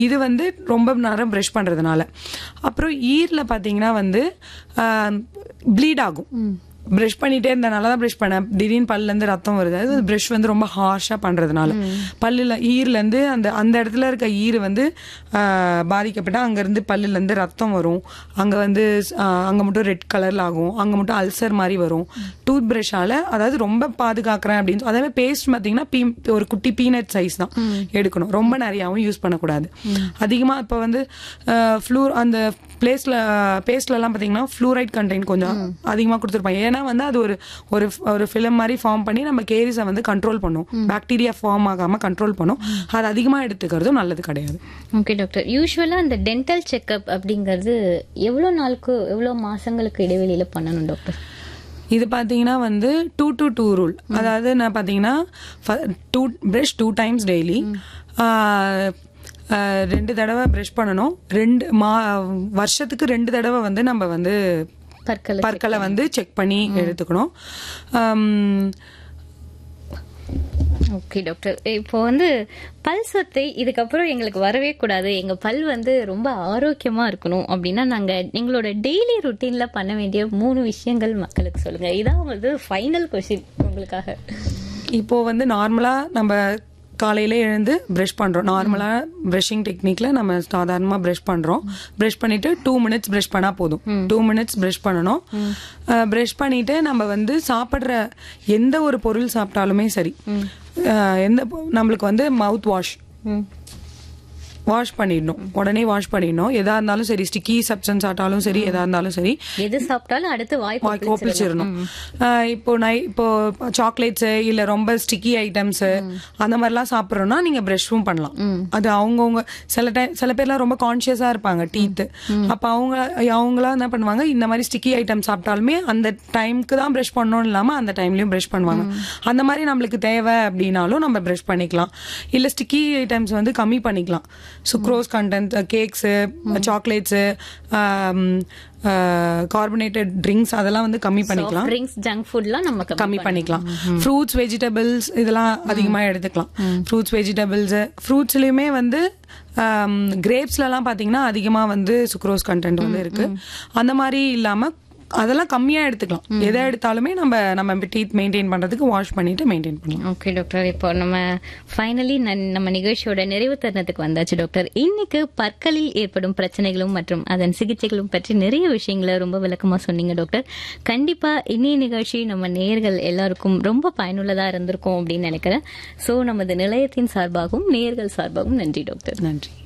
இது வந்து ரொம்ப நேரம் ப்ரஷ் பண்ணுறதுனால அப்புறம் ஈரில் பார்த்தீங்கன்னா வந்து ப்ளீட் ஆகும் ப்ரஷ் பண்ணிட்டே இருந்தனால தான் ப்ரஷ் பண்ணேன் திடீர்னு பல்லேருந்து ரத்தம் வருது அது ப்ரஷ் வந்து ரொம்ப ஹார்ஷாக பண்ணுறதுனால பல்லில் ஈர்லேருந்து அந்த அந்த இடத்துல இருக்க ஈர் வந்து ஆஹ், பாதிக்கப்பட்டா அங்கேருந்து பல்லுலேருந்து ரத்தம் வரும் அங்கே வந்து அங்கே மட்டும் ரெட் கலரில் ஆகும் அங்கே மட்டும் அல்சர் மாதிரி வரும் டூத் ப்ரஷ்ஷால் அதாவது ரொம்ப பாதுகாக்கிறேன் அப்படின்னு சொல்லி- அதே மாதிரி பேஸ்ட் பார்த்தீங்கன்னா பீ ஒரு குட்டி பீனட் சைஸ் தான் எடுக்கணும் ரொம்ப நிறையாவும் யூஸ் பண்ணக்கூடாது அதிகமாக இப்போ வந்து ஃப்ளூர் அந்த பிளேஸில் பேஸ்ட்லலாம் பார்த்தீங்கன்னா ஃப்ளூரைட் கண்டென்ட் கொஞ்சம் அதிகமாக கொடுத்துருப்பாங்க ஏன்னா வந்து அது ஒரு ஒரு ஒரு ஃபிலிம் மாதிரி ஃபார்ம் பண்ணி நம்ம கேரிஸை வந்து கண்ட்ரோல் பண்ணும் பாக்டீரியா ஃபார்ம் ஆகாமல் கண்ட்ரோல் பண்ணும் அது அதிகமாக எடுத்துக்கிறதும் நல்லது கிடையாது ஓகே டாக்டர் யூஸ்வலாக அந்த டென்டல் செக்கப் அப்படிங்கிறது எவ்வளோ நாளுக்கு எவ்வளோ மாசங்களுக்கு இடைவெளியில பண்ணணும் டாக்டர் இது பார்த்தீங்கன்னா வந்து டூ டு டூ ரூல் அதாவது நான் பார்த்தீங்கன்னா two brush two times daily ரெண்டு தடவை ப்ரஷ் பண்ணணும் ரெண்டு மா வருஷத்துக்கு ரெண்டு தடவை வந்து நம்ம வந்து பற்களை பற்களை வந்து செக் பண்ணி எடுத்துக்கணும் ஆம், ஓகே டாக்டர் இப்போ வந்து பல் சொத்தை இதுக்கப்புறம் எங்களுக்கு வரவே கூடாது எங்க பல் வந்து ரொம்ப ஆரோக்கியமா இருக்கணும் அப்படின்னா நாங்க எங்களோட டெய்லி ருட்டீன்ல பண்ண வேண்டிய மூணு விஷயங்கள் மக்களுக்கு சொல்லுங்க இதான் வந்து ஃபைனல் கொஸ்டின் உங்களுக்காக இப்போ வந்து நார்மலா நம்ம காலையில எழுந்து ப்ரஷ் பண்றோம் நார்மலா ப்ரஷிங் டெக்னிக்ல நம்ம சாதாரணமா ப்ரஷ் பண்றோம் ப்ரஷ் பண்ணிட்டு டூ மினிட்ஸ் ப்ரஷ் பண்ணா போதும் டூ மினிட்ஸ் ப்ரஷ் பண்ணணும் ப்ரஷ் பண்ணிட்டு நம்ம வந்து சாப்பிடுற எந்த ஒரு பொருள் சாப்பிட்டாலுமே சரி அஹ், எந்த பொ- நம்மளுக்கு வந்து மவுத் வாஷ் ம் வாஷ் பண்ணிடணும் உடனே வாஷ் பண்ணிடணும் எதா இருந்தாலும் சரி ஸ்டிக்கி சப்ஸ்டன்ஸ் ஆட்டாலும் சரி எதா இருந்தாலும் சரி எது சாப்பிட்டாலும் அடுத்து வாய் வாய் கோப்பிச்சிடணும் ஆஹ் இப்போ நை இப்போ சாக்லேட்ஸ் இல்ல ரொம்ப ஸ்டிக்கி ஐட்டம்ஸ் அந்த மாதிரிலாம் சாப்பிட்றோம்னா நீங்க ப்ரஷ்ஷும் பண்ணலாம் அது அவங்கவுங்க சில டைம் சில பேர்லாம் ரொம்ப கான்சியஸா இருப்பாங்க டீத் அப்ப அவங்க அவங்களாம் என்ன பண்ணுவாங்க இந்த மாதிரி ஸ்டிக்கி ஐட்டம் சாப்பிட்டாலுமே அந்த டைம்க்கு தான் ப்ரஷ் பண்ணணும் இல்லாம அந்த டைம்லயும் ப்ரஷ் பண்ணுவாங்க அந்த மாதிரி நம்மளுக்கு தேவை அப்படின்னாலும் நம்ம ப்ரஷ் பண்ணிக்கலாம் இல்ல ஸ்டிக்கி ஐட்டம்ஸ் வந்து கம்மி பண்ணிக்கலாம் sucrose content cakes chocolates carbonated drinks அதெல்லாம் வந்து கம்மி பண்ணிக்கலாம் ட்ரிங்க்ஸ் ஜங்க் ஃபுட்லாம் நம்ம கம்மி பண்ணிக்கலாம் ஃப்ரூட்ஸ் வெஜிடபிள்ஸ் இதெல்லாம் அதிகமாக எடுத்துக்கலாம் ஃப்ரூட்ஸ் வெஜிடபிள்ஸ் ஃப்ரூட்ஸ்லயுமே வந்து கிரேப்ஸ்லலாம் பார்த்தீங்கன்னா அதிகமாக வந்து சுக்ரோஸ் கண்டென்ட் வந்து இருக்கு அந்த மாதிரி இல்லாமல் அதெல்லாம் கம்மியாக எடுத்துக்கலாம் எதை எடுத்தாலுமே நம்ம நம்ம டீத் மெயின்டைன் பண்ணுறதுக்கு வாஷ் பண்ணிட்டு மெயின்டைன் பண்ணலாம் ஓகே டாக்டர் இப்போ நம்ம ஃபைனலி நம்ம நிகழ்ச்சியோட நிறைவு தருணத்துக்கு வந்தாச்சு டாக்டர் இன்னைக்கு பற்களில் ஏற்படும் பிரச்சனைகளும் மற்றும் அதன் சிகிச்சைகளும் பற்றி நிறைய விஷயங்களை ரொம்ப விளக்கமா சொன்னீங்க டாக்டர் கண்டிப்பா இன்னைய நிகழ்ச்சி நம்ம நேயர்கள் எல்லாருக்கும் ரொம்ப பயனுள்ளதா இருந்திருக்கும் அப்படின்னு நினைக்கிறேன் சோ நமது நிலையத்தின் சார்பாகவும் நேயர்கள் சார்பாகவும் நன்றி டாக்டர் நன்றி